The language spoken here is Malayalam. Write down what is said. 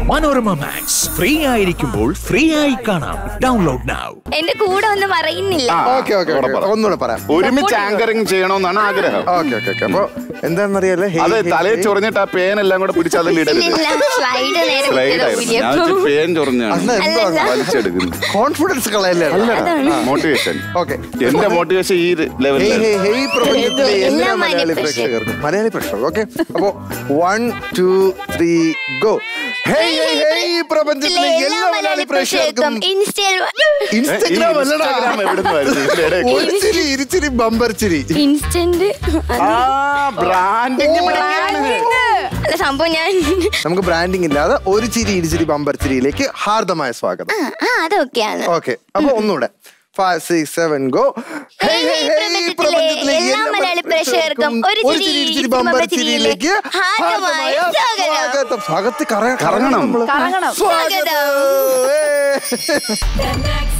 മനോരമ മാക്സ് ഫ്രീ ആയിരിക്കുമ്പോൾ ഫ്രീ ആയി കാണാം ഡൗൺലോഡ് നൗ എന്റെ കൂടെ ഒന്നും പറയുന്നില്ല ഓക്കെ ഓക്കെ ഇവിടെ പറ. ഒന്നുകൂടെ പറയാം ഒരുമിച്ച് ആങ്കറിങ് ചെയ്യണമെന്നാണ് ആഗ്രഹം ഓക്കെ ഓക്കെ ഓക്കെ അപ്പൊ എന്താണെന്നറിയാലോ അത് തലയിൽ ചൊറിഞ്ഞിട്ട് ആ പേനെല്ലാം കൂടെ പിടിച്ച് അതിൽ ഇടരുത് ഇല്ലില്ല സ്ലൈഡ് നേരെ Slide കുത്തിയതാ ആയിരുന്നു. ഞാൻ ഊരിയപ്പോ. വെച്ച് പേൻ ചൊറിഞ്ഞാണ് അന്ന് എന്തോ അല്ലല്ല. വലിച്ചെടുക്കുന്നു കോൺഫിഡൻസ് കളയല്ലേ മോട്ടിവേഷൻ ഓക്കെ എന്റെ മോട്ടിവേഷൻ ഈ ഹേയ് ലെവലിൽ ഹേയ് ഹേയ് പ്രപഞ്ചത്തിലെ എല്ലാ എല്ലാ മാന്യ മലയാളി പ്രേക്ഷകർക്കും. പ്രേക്ഷകർക്കും മലയാളി പ്രേക്ഷകർ ഓക്കെ അപ്പോ one two three go hey hey hey പ്രപഞ്ചത്തിലെ എല്ലാ മലയാളി പ്രേക്ഷകർക്കും ഇൻസ്റ്റയിൽ ഇൻസ്റ്റഗ്രാം അല്ലടാ ഇൻസ്റ്റാഗ്രാം എവിടുന്ന് വരുന്നു ഇതിന്റെ ഇടയിൽ? ഒരു ചിരി ഇരുച്ചിരി ബമ്പർ ചിരി ഇൻസ്റ്റന്റ് ആ ബ്രാൻഡിങ് അല്ല സംഭവം ഞാൻ നമുക്ക് ബ്രാൻഡിങ് ഇല്ലാതെ ഒരു ചിരി ഇരുചിരി ബമ്പർ ചിരിയിലേക്ക് ഹാർദമായ സ്വാഗതം ആ, ആ അതൊക്കെയാണ് ഓക്കെ അപ്പൊ ഒന്നുകൂടെ five six seven go hey hey പ്രപഞ്ചത്തിലെ എല്ലാ മലയാളി പ്രേക്ഷകർക്കും ഒരു ചിരി ഇരുചിരി ബമ്പർ ചിരിയിലേക്ക് ഹാർദമായ സ്വാഗതം. സ്വാഗതം സ്വാഗതത്തിൽ കറ- കറങ്ങണം. നമ്മള്. കറങ്ങണം സ്വാഗതം ഏ. The next